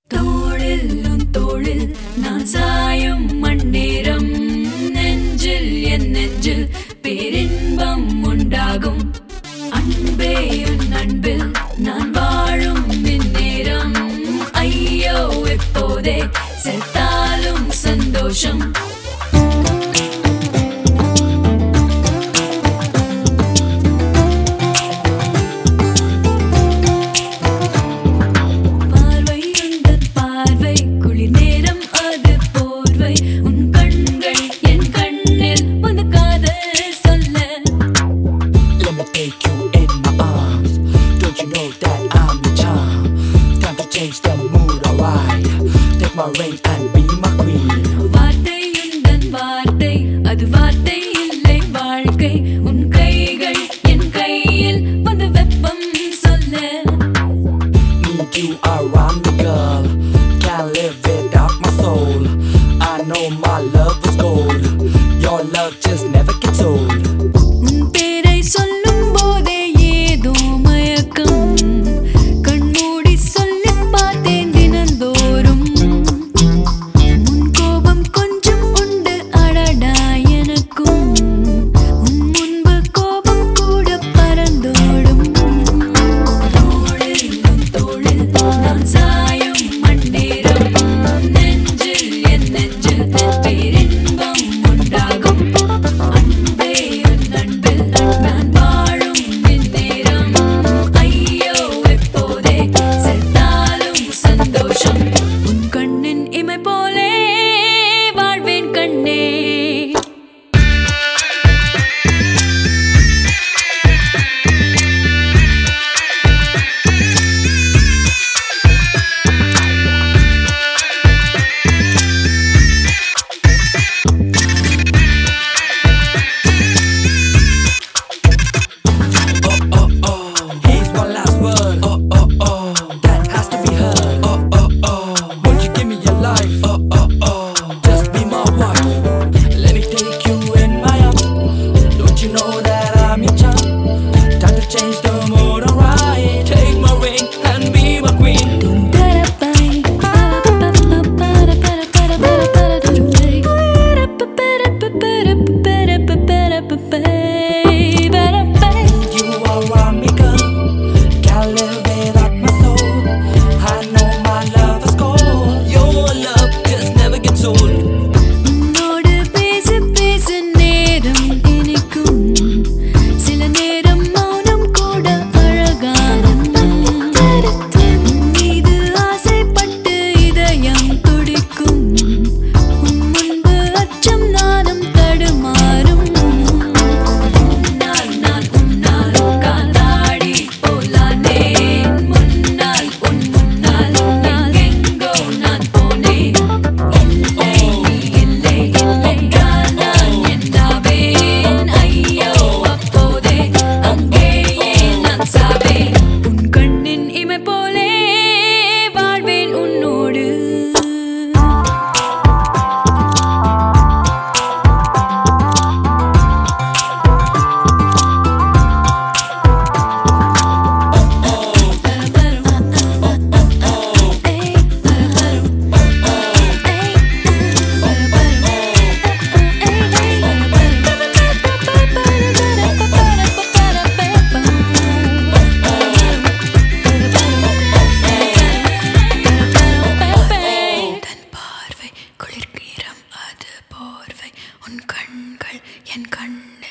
தோளில் உன் தோளில் நான் சாயும் மண்ணேரம் நெஞ்சில் என் நெஞ்சில் பேரின்பம் உண்டாகும் அன்பே உன் அன்பில் நான் வாழும் இந்நேரம் ஐயோ எப்போதே செத்தாலும் சந்தோஷம் பார்வை உந்தன் பார்வை குளிர் நேரம் அது போர்வை உன் கண்கள் என் கண்ணில் உன் காதல் சொல்ல Let me take you in my arms. Don't you know that I'm the charm? Time to change the mood, alright. Take my ring and be my queen. வார்த்தை உந்தன் வார்த்தை அது வார்த்தை இல்லை வாழ்க்கை உன் கைகள் என் கையில் வந்து வெப்பம் சொல்ல Need you around me, girl. Can't live without my soul. I know my love is gold. Your love just never gets old. உன் பேரை சொல்லும் போதே ஏதோ மயக்கம் கண்மூடி சொல்லி பார்த்தேன் தினந்தோறும் உன் கோபம் கொஞ்சம் உண்டு அடடா எனக்கும் உன் முன்பு கோபம் கூட பறந்தோடும் தோளில் உன் தோளில் நான் சாயும் மண்ணேரம் நெஞ்சில் என் நெஞ்சில் பேரின்பம் உண்டாகும் அன்பே உன் அன்பில் நான் வாழும் இந்நேரம் ஐயோ எப்போதே செத்தாலும் சந்தோஷம் உன் கண்ணின் இமை போலே வாழ்வேன் கண்ணே Here's my last word. Oh, oh, oh. That has to be heard. Oh, oh, oh. Won't you give me your life? Oh, oh, oh. Just be my wife. Let me take you in my arms. Don't you know that I'm your charm? Time to change the mood, alright. Take my ring and be my queen. Baby You are around me, girl. Can't live without my soul. I know my love is gold. Your love just never gets old. உன்னோடு பேச பேச நேரம் இனிக்கும் சில நேரம் மௌனம் கூட அழகானது உன் மீது ஆசைப்பட்டு இதயம் துடிக்கும் உன் முன்பு அச்சம் நானும் தடுமாறும் உன்னால் நான் உன்னால் காத்தாடி போலானேன் முன்னால் உன் முன்னால் நான் எங்கோ நான் போனேன் இல்லை நீ இல்லை இல்லை நான் என்னாவேன் ஐயோ அப்போதே அங்கேயே நான் சாவேன் உன் கண்ணின் இமை போலே வாழ்வேன் உன்னோடு தன் பார்வை குளிர்கீரம் அது போர்வை உன் கண்கள் என் கண்ணில்